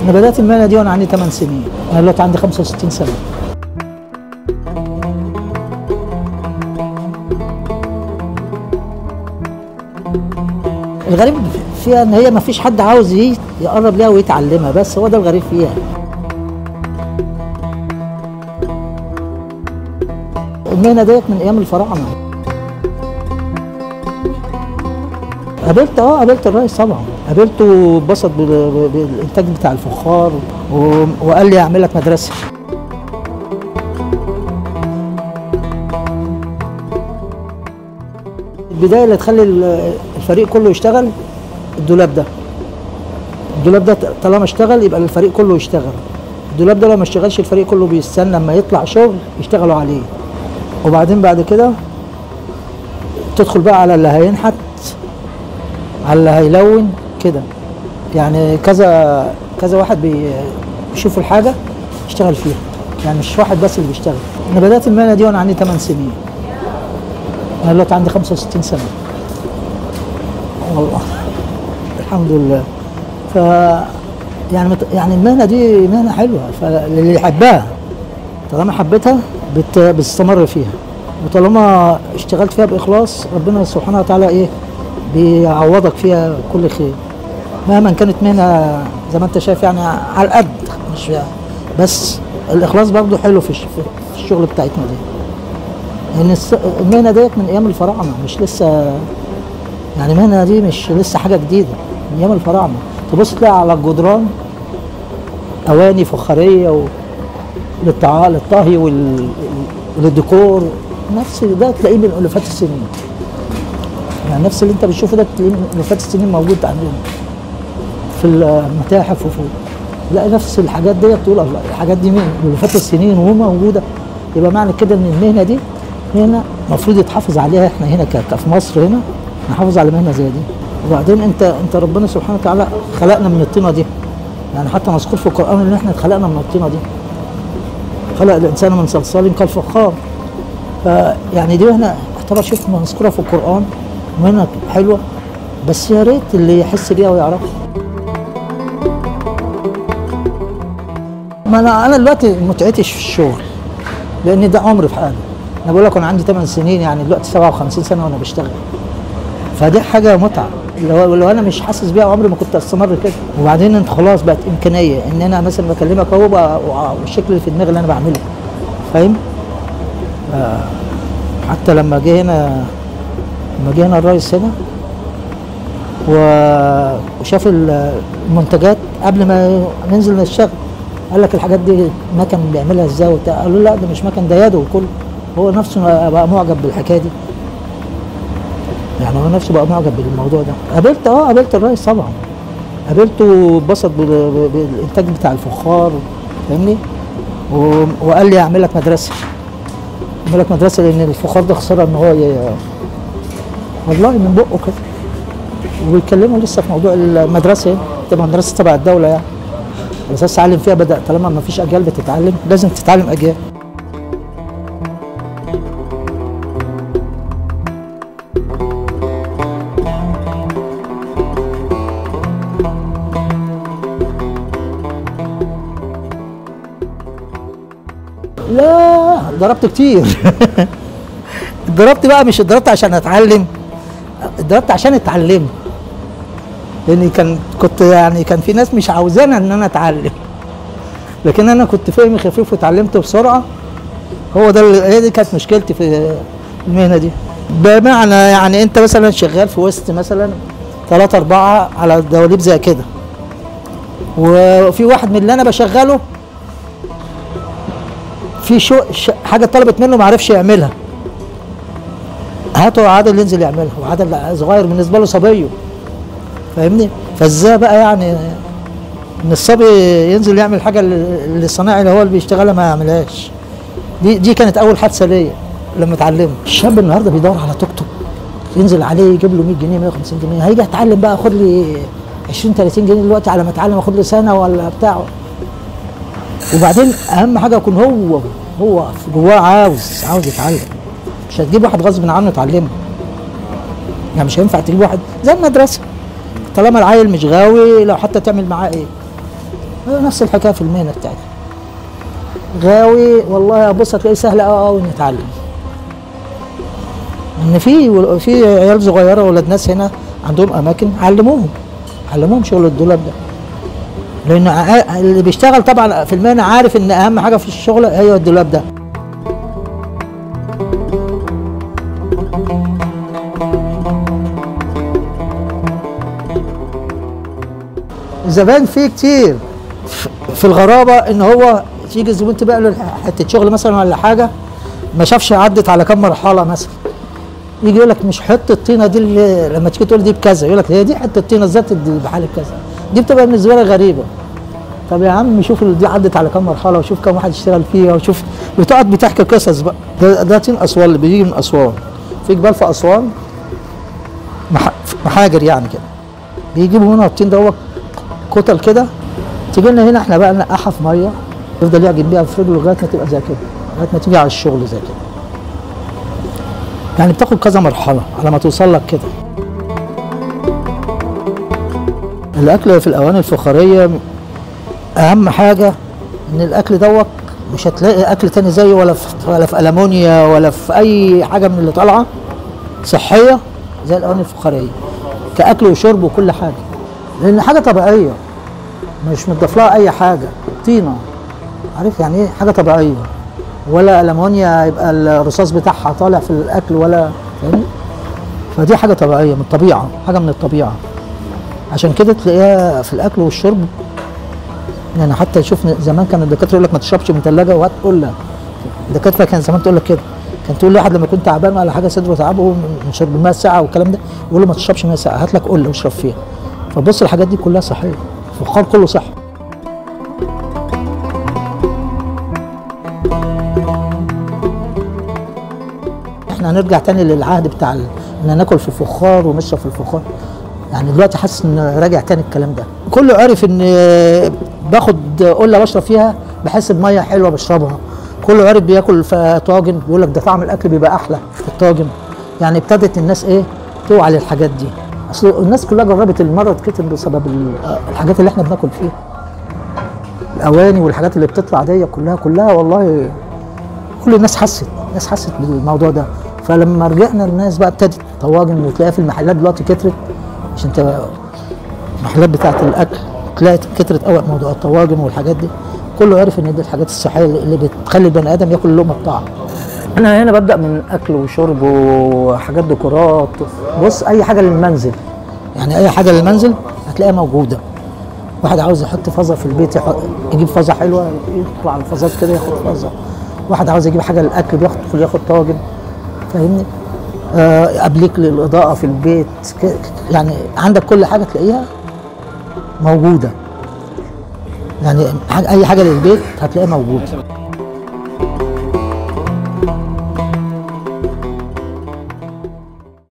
انا بدات المهنه دي وانا عندي 8 سنين انا دلوقتي عندي 65 سنه الغريب فيها ان هي ما فيش حد عاوز ي- يقرب ليها ويتعلمها بس هو ده الغريب فيها المهنه ديت من ايام الفراعنه قابلت اه قابلت الرئيس طبعا قابلته اتبسط بال- بالانتاج بتاع الفخار و- وقال لي اعمل لك مدرسه البدايه اللي تخلي ال- الفريق كله يشتغل الدولاب ده الدولاب ده طالما اشتغل يبقى الفريق كله يشتغل الدولاب ده لو ما اشتغلش الفريق كله بيستنى لما يطلع شغل يشتغلوا عليه وبعدين بعد كده تدخل بقى على اللي هينحت على اللي هيلون كده يعني كذا كذا واحد بي- بيشوف الحاجه يشتغل فيها يعني مش واحد بس اللي بيشتغل انا بدات المهنه دي وانا عندي 8 سنين انا دلوقتي عندي 65 سنه والله الحمد لله ف يعني مت... يعني المهنه دي مهنه حلوه فاللي يحبها طالما حبيتها بت... بتستمر فيها وطالما اشتغلت فيها باخلاص ربنا سبحانه وتعالى ايه بيعوضك فيها كل خير مهما كانت مهنه زي ما انت شايف يعني على القد مش بس الاخلاص برضه حلو في الش- في الشغل بتاعتنا دي لان الس- المهنه ديت من ايام الفراعنه مش لسه يعني المهنه دي مش لسه حاجه جديده من ايام الفراعنه تبص تلاقي على الجدران اواني فخاريه و... للطعام للطهي وال... وللديكور نفس ده تلاقيه من الافات السنين يعني نفس اللي انت بتشوفه ده تلاقيه من الافات السنين موجود عندنا في المتاحف وفي لا نفس الحاجات دي تقول الله الحاجات دي من الافات السنين وموجوده يبقى معنى كده ان المهنه دي مهنه المفروض يتحافظ عليها احنا هنا ك- كفي مصر هنا نحافظ على مهنه زي دي وبعدين انت انت ربنا سبحانه وتعالى خلقنا من الطينه دي يعني حتى مذكور في القران ان احنا اتخلقنا من الطينه دي خلق الانسان من صلصال كالفخار فيعني دي مهنه اعتبر شوف مذكوره في القران مهنه حلوه بس يا ريت اللي يحس بيها ويعرفها ما انا انا دلوقتي متعتش في الشغل لان ده عمر في حاله انا بقول لك انا عندي 8 سنين يعني دلوقتي 57 سنه وانا بشتغل فدي حاجه متعه لو, لو انا مش حاسس بيها عمري ما كنت استمر كده وبعدين انت خلاص بقت امكانيه ان انا مثلا بكلمك اهو بقى وع- والشكل اللي في دماغي اللي انا بعمله فاهم آه، حتى لما جه هنا لما جه هنا الرئيس هنا و- وشاف ال- المنتجات قبل ما ننزل نشتغل قال لك الحاجات دي مكن بيعملها ازاي وبتاع قالوا لا ده مش مكن ده يده وكله هو نفسه بقى معجب بالحكايه دي يعني هو نفسه بقى معجب بالموضوع ده قابلت اه قابلت الرئيس طبعا قابلته اتبسط بال- بالانتاج بتاع الفخار فاهمني و- وقال لي اعمل لك مدرسه اعمل لك مدرسه لان الفخار ده خساره ان هو ي... والله من بقه كده وبيتكلموا لسه في موضوع المدرسه يعني تبقى مدرسه تبع الدوله يعني على اساس تعلم فيها بدا طالما ما فيش اجيال بتتعلم لازم تتعلم اجيال لا ضربت كتير ضربت بقى مش اتضربت عشان اتعلم اتضربت عشان اتعلمت لان كان كنت يعني كان في ناس مش عاوزانا ان انا اتعلم لكن انا كنت فهمي خفيف واتعلمت بسرعه هو ده اللي- هي دي كانت مشكلتي في المهنه دي بمعنى يعني انت مثلا شغال في وسط مثلا ثلاثة أربعة على دواليب زي كده وفي واحد من اللي أنا بشغله في شو ش- حاجة طلبت منه ما عرفش يعملها هاتوا عادل ينزل يعملها وعادل صغير بالنسبة له صبيه فاهمني فازاي بقى يعني ان الصبي ينزل يعمل حاجه اللي اللي الصناعي اللي هو اللي بيشتغلها ما يعملهاش دي دي كانت اول حادثه ليا لما اتعلمت الشاب النهارده بيدور على توك توك ينزل عليه يجيب له 100 جنيه 150 جنيه هيجي اتعلم بقى اخد لي 20 30 جنيه دلوقتي على ما اتعلم اخد لي سنه ولا بتاع وبعدين اهم حاجه يكون هو هو في جواه عاوز عاوز يتعلم مش هتجيب واحد غصب عنه يتعلمه يعني مش هينفع تجيب واحد زي المدرسه طالما العيل مش غاوي لو حتى تعمل معاه ايه نفس الحكايه في المهنه بتاعتي غاوي والله بص هتلاقيه سهل قوي قوي نتعلم ان في في عيال صغيره ولاد ناس هنا عندهم اماكن علموهم علموهم شغل الدولاب ده لان ع- اللي بيشتغل طبعا في المهنه عارف ان اهم حاجه في الشغل هي الدولاب ده زمان في كتير ف- في الغرابه ان هو تيجي الزبون تبيع له حته شغل مثلا ولا حاجه ما شافش عدت على كام مرحله مثلا يجي يقول لك مش حته الطينه دي اللي لما تيجي تقول دي بكذا يقول لك هي دي حته الطينه ذات دي بحال كذا دي بتبقى بالنسبه لي غريبه طب يا عم شوف ال- دي عدت على كام مرحله وشوف كام واحد اشتغل فيها وشوف بتقعد بتحكي قصص بقى ده, ده طين اسوان اللي بيجي من اسوان في جبال في اسوان مح- محاجر يعني كده بيجيبوا هنا الطين ده هو كتل كده تيجي لنا هنا احنا بقى ننقعها في ميه يفضل يعجن بيها في رجله لغايه ما تبقى زي كده لغايه ما تيجي على الشغل زي كده يعني بتاخد كذا مرحله على ما توصل لك كده الاكل في الاواني الفخاريه اهم حاجه ان الاكل دوت مش هتلاقي اكل تاني زيه ولا في ولا في المونيا ولا في اي حاجه من اللي طالعه صحيه زي الاواني الفخاريه كاكل وشرب وكل حاجه لان حاجه طبيعيه مش متضاف لها اي حاجه طينه عارف يعني ايه حاجه طبيعيه ولا المونيا يبقى الرصاص بتاعها طالع في الاكل ولا فاهمني فدي حاجه طبيعيه من الطبيعه حاجه من الطبيعه عشان كده تلاقيها في الاكل والشرب يعني حتى شوف زمان كان الدكاتره يقول لك ما تشربش من ثلاجه وهات قله الدكاتره كان زمان تقول لك كده كان تقول لواحد لما يكون تعبان ولا حاجه صدره تعبه من شرب الماء الساقعه والكلام ده يقول له ما تشربش ماء ساقعه هات لك قله واشرب فيها فبص الحاجات دي كلها صحيه الفخار كله صحي احنا هنرجع تاني للعهد بتاع ال- ان ناكل في الفخار ونشرب في الفخار يعني دلوقتي حاسس ان راجع تاني الكلام ده كله عرف ان باخد قله بشرب فيها بحس بميه حلوه بشربها كله عرف بياكل في طاجن بيقول لك ده طعم الاكل بيبقى احلى في الطاجن يعني ابتدت الناس ايه توعى للحاجات دي اصل الناس كلها جربت المرض كتر بسبب ال- الحاجات اللي احنا بناكل فيها الاواني والحاجات اللي بتطلع دي كلها كلها والله كل الناس حست الناس حست بالموضوع ده فلما رجعنا الناس بقى ابتدت طواجن وتلاقيها في المحلات دلوقتي كترت عشان انت المحلات بتاعت الاكل تلاقي كترت قوي موضوع الطواجن والحاجات دي كله عرف ان دي الحاجات الصحيه اللي اللي بتخلي البني ادم ياكل اللقمه بطعم انا هنا ببدا من اكل وشرب وحاجات ديكورات بص اي حاجه للمنزل يعني اي حاجه للمنزل هتلاقيها موجوده واحد عاوز يحط فازه في البيت يحط يجيب فازه حلوه يدخل على الفازات كده ياخد فازه واحد عاوز يجيب حاجه للاكل بياخد ياخد طاجن فاهمني آه ابليك للاضاءه في البيت ك- ك- يعني عندك كل حاجه تلاقيها موجوده يعني حاجة اي حاجه للبيت هتلاقيها موجوده